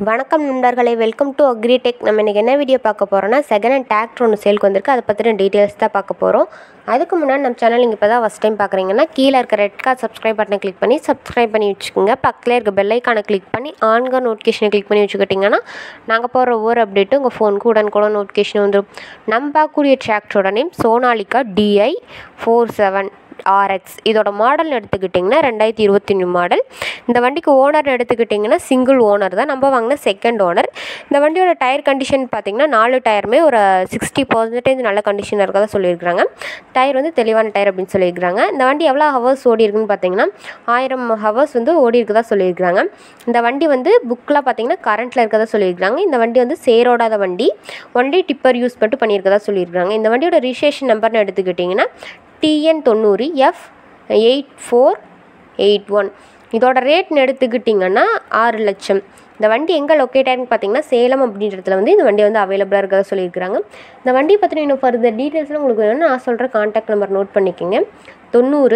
வணக்கம் நண்பர்களே welcome to agritech நம்ம இன்றைக்கி என்ன வீடியோ பார்க்க போகிறோம்னா செகண்ட் ஹேண்ட் டிராக்டர் ஒன்று சேலுக்கு வந்திருக்கு அதை பற்றின டீட்டெயில்ஸ் தான் பார்க்க போகிறோம் அதுக்கு முன்னாடி நம்ம சேனல் நீங்கள் இப்போ தான் ஃபஸ்ட் டைம் பார்க்குறீங்கன்னா கீழே இருக்க ரெட் கார்ட் சப்ஸ்கிரைப் பட்டனை கிளிக் பண்ணி சப்ஸ்கிரைப் பண்ணி வச்சுக்கோங்க பக்கத்தில் இருக்க பெல் ஐக்கானை கிளிக் பண்ணி ஆன்கர் நோட்டிஃபிகேஷனை கிளிக் பண்ணி வச்சுக்கிட்டிங்கன்னா நாங்கள் போடுற ஒவ்வொரு அப்டேட்டும் உங்கள் ஃபோனுக்கு உடனுக்குடன் நோட்டிஃபிகேஷன் வந்துடும் நம்ம பார்க்கக்கூடிய டிராக்டரோட name Sonalika DI four seven RX இதோட மாடல் எடுத்துக்கிட்டிங்கன்னா ரெண்டாயிரத்தி இருபத்தி மூணு மாடல் இந்த வண்டிக்கு ஓனர் எடுத்துக்கிட்டிங்கன்னா சிங்கிள் ஓனர் தான் நம்ம வாங்கின செகண்ட் ஓனர் இந்த வண்டியோட டயர் கண்டிஷன் பார்த்திங்கன்னா நாலு டயருமே ஒரு சிக்ஸ்டி பர்சன்டேஜ் நல்ல கண்டிஷனில் இருக்கதா சொல்லியிருக்கிறாங்க டயர் வந்து தெளிவான டயர் அப்படின்னு சொல்லியிருக்கிறாங்க இந்த வண்டி எவ்வளோ ஹவர்ஸ் ஓடி இருக்குன்னு பார்த்தீங்கன்னா ஆயிரம் ஹவர்ஸ் வந்து ஓடி இருக்கதா சொல்லியிருக்கிறாங்க இந்த வண்டி வந்து புக்கில் பார்த்தீங்கன்னா கரண்ட்டில் இருக்கதா சொல்லியிருக்கிறாங்க இந்த வண்டி வந்து சேரோடாத வண்டி ஒன்லி டிப்பர் யூஸ் மட்டும் பண்ணியிருக்கதா சொல்லியிருக்கிறாங்க இந்த வண்டியோட ரிஜிஸ்ட்ரேஷன் நம்பர்னு எடுத்துக்கிட்டிங்கன்னா டிஎன் தொண்ணூறு F eight four eight one இதோட ரேட்னு எடுத்துக்கிட்டிங்கன்னா ஆறு லட்சம் இந்த வண்டி எங்கே லொக்கேட் ஆயிருன்னு பார்த்தீங்கன்னா சேலம் அப்படின்றதுல வந்து இந்த வண்டி வந்து அவைலபிளாக இருக்கிறதா சொல்லியிருக்கிறாங்க இந்த வண்டியை பற்றின இன்னும் ஃபர்தர் டீட்டெயில்ஸ்லாம் உங்களுக்கு வேணும்னா நான் சொல்கிற கான்டாக்ட் நம்பர் நோட் பண்ணிக்கோங்க தொண்ணூறு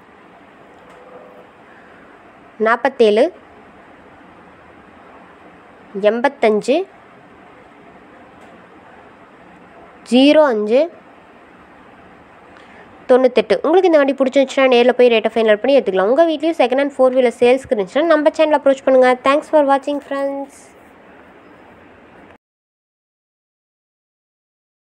நாற்பத்தேழு எண்பத்தஞ்சு ஜீரோ அஞ்சு தொண்ணூத்தெட்டு உங்களுக்கு இந்த வண்டி பிடிச்சிருந்துச்சுன்னா நேரில் போய் ரேட்டை ஃபைனல் பண்ணி எடுத்துக்கலாம் உங்கள் வீட்லேயும் செகண்ட் ஹேண்ட் ஃபோர் வீலர் சேல்ஸ்க்கு இருந்துச்சுன்னா நம்ம சேனல் அப்ரோச் பண்ணுங்கள் தேங்க்ஸ் ஃபார் வாட்சிங் ஃப்ரெண்ட்ஸ்